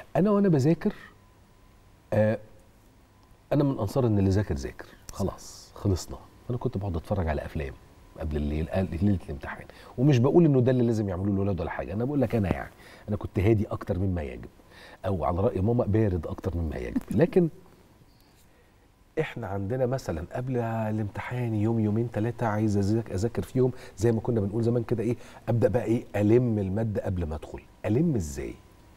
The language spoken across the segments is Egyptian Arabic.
انا وانا بذاكر آه انا من انصار ان اللي ذاكر ذاكر خلاص خلصنا انا كنت بقعد اتفرج على افلام قبل الليل ليله الامتحان ومش بقول انه ده اللي لازم يعملوه الولاد ولا حاجه انا بقول لك انا يعني انا كنت هادي اكتر مما يجب او على راي ماما بارد اكتر مما يجب لكن احنا عندنا مثلا قبل الامتحان يوم يومين ثلاثه عايز أذاك- اذاكر فيهم زي ما كنا بنقول زمان كده ايه ابدا بقى ايه الم الماده قبل ما ادخل الم ازاي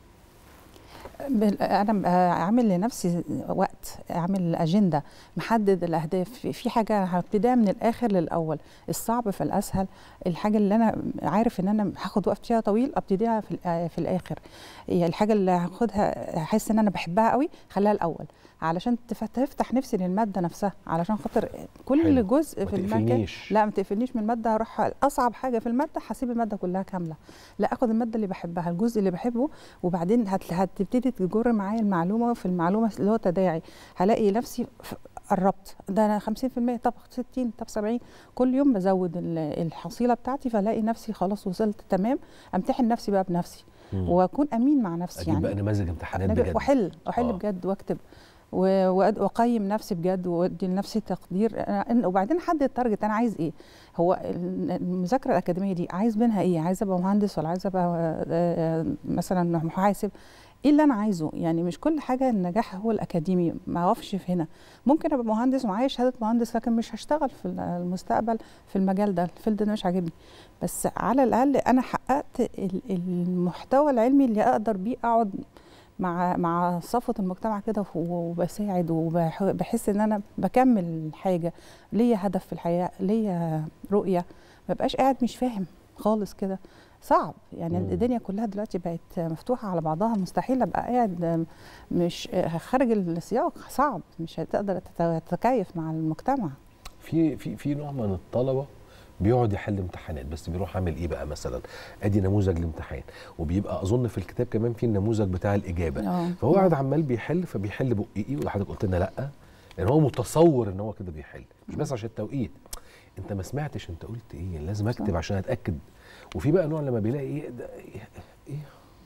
بال- انا م- آه، عامل لنفسي وقت عامل اجنده محدد الاهداف في- في حاجه هبتديها من الاخر للاول الصعب في الاسهل الحاجه اللي انا عارف ان انا هاخد وقت فيها طويل ابتديها في الآ- في الاخر هي الحاجه اللي هاخدها احس ان انا بحبها قوي خليها الاول علشان تف- تفتح نفسي للماده نفسها علشان خاطر كل حلو. جزء ما في المكان تقفلنيش. لا ما تقفلنيش من الماده هروح اصعب حاجه في الماده هسيب الماده كلها كامله لا اخد الماده اللي بحبها الجزء اللي بحبه وبعدين هت- هتبتدي تجر معايا المعلومه في المعلومه اللي هو تداعي هلاقي نفسي ف- قربت ده انا 50% طب 60 طب 70 كل يوم بزود ال- الحصيله بتاعتي فلاقي نفسي خلاص وصلت تمام امتحن نفسي بقى بنفسي مم. واكون امين مع نفسي اجيب بقى يعني نماذج امتحانات أنا بجد واحل واحل آه. بجد واكتب و- وأد- واقيم نفسي بجد وادي لنفسي تقدير أنا- وبعدين احدد التارجت انا عايز ايه هو ال- المذاكره الاكاديميه دي عايز منها ايه عايز ابقى مهندس ولا عايز ابقى آه، آه، مثلا محاسب ايه اللي انا عايزه يعني مش كل حاجه النجاح هو الاكاديمي ما اقفش في هنا ممكن ابقى مهندس ومعايا شهاده مهندس لكن مش هشتغل في المستقبل في المجال ده الفيلد ده مش عاجبني بس على الاقل انا حققت ال- المحتوى العلمي اللي اقدر بيه اقعد مع مع صفوه المجتمع كده وبساعد وبحس ان انا بكمل حاجه ليا هدف في الحياه ليا رؤيه ما بقاش قاعد مش فاهم خالص كده صعب يعني مم. الدنيا كلها دلوقتي بقت مفتوحه على بعضها مستحيل ابقى قاعد مش خارج السياق صعب مش هتقدر تتكيف مع المجتمع في في في نوع من الطلبه بيقعد يحل امتحانات بس بيروح عامل ايه بقى مثلا ادي نموذج الامتحان وبيبقى اظن في الكتاب كمان في النموذج بتاع الاجابه آه. فهو قاعد عمال بيحل فبيحل بقي وحضرتك قلت لنا لا لان هو متصور ان هو كده بيحل مش بس عشان التوقيت انت ما سمعتش انت قلت ايه لازم اكتب صح. عشان اتاكد وفي بقى نوع لما بيلاقي ايه ده ايه, إيه؟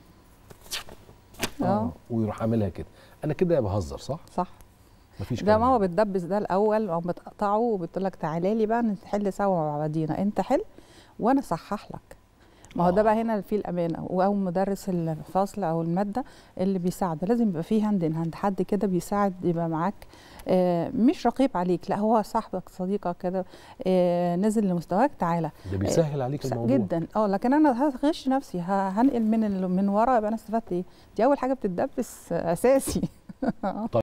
اه ويروح عاملها كده انا كده بهزر صح صح مفيش ده كلام ماما يعني. بتدبس ده الاول او بتقطعه وبتقول لك تعالى لي بقى نحل سوا مع بعضينا انت حل وانا صحح لك ما هو ده آه. بقى هنا في الامانه او مدرس الفصل او الماده اللي بيساعده لازم يبقى فيه هاند ان هاند حد كده بيساعد يبقى معاك آه، مش رقيب عليك لا هو صاحبك صديقك كده آه، نزل لمستواك تعالى ده بيسهل عليك س- الموضوع جدا اه لكن انا هغش نفسي ه- هنقل من ال- من ورا يبقى انا استفدت ايه دي اول حاجه بتتدبس آه، اساسي